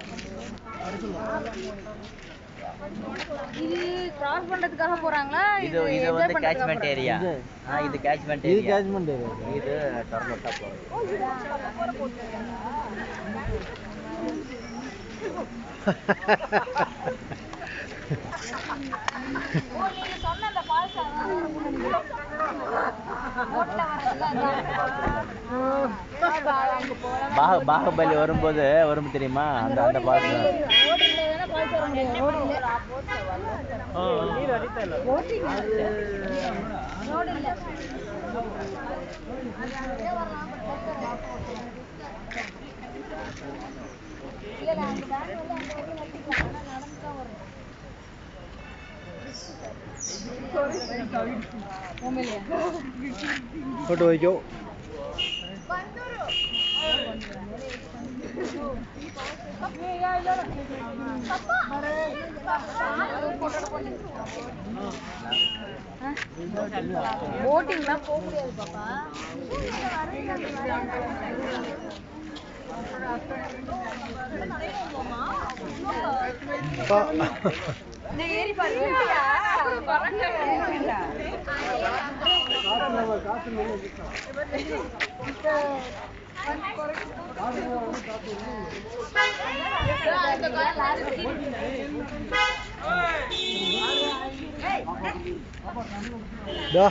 இது கிராஸ் பண்றதுக்காக போறாங்களா இது இது enjoy வந்து பண்றதுக்காக கேட்ச்மெண்ட் போறாங்களா? ஏரியா இது? ஆ இது கேட்ச்மெண்ட் இது ஏரியா கேட்ச்மெண்ட் ஏரியா இது டொர்னோட்டா போகிறது ஓ நீங்க சொன்ன அந்த ஃபால்ஸ் போட்ல அங்க போலாம் பாக பாகுபலி வரும்போது வரும் தெரியுமா அந்த அந்த பால் ரோடு இல்ல ஃபால்ஸ் வர முடியாது ரோடு இல்ல போட்டிங் ரோடு இல்ல இல்ல இல்ல அந்த பேங்க் வந்து அந்த வரைக்கும் நிறுத்திக்கலாம் ஆனா நடந்து தான் வரும் உண்மையிலேயே ஃபோட்டோ வைக்கோ போட்டிங்லாம் போக முடியாது பாப்பா பா இந்த ஏறி பாரு டா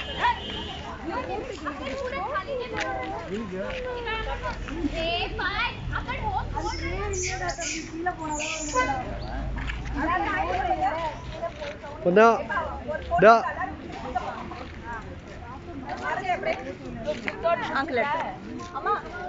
பொண்ணா டா அங்கிள் அம்மா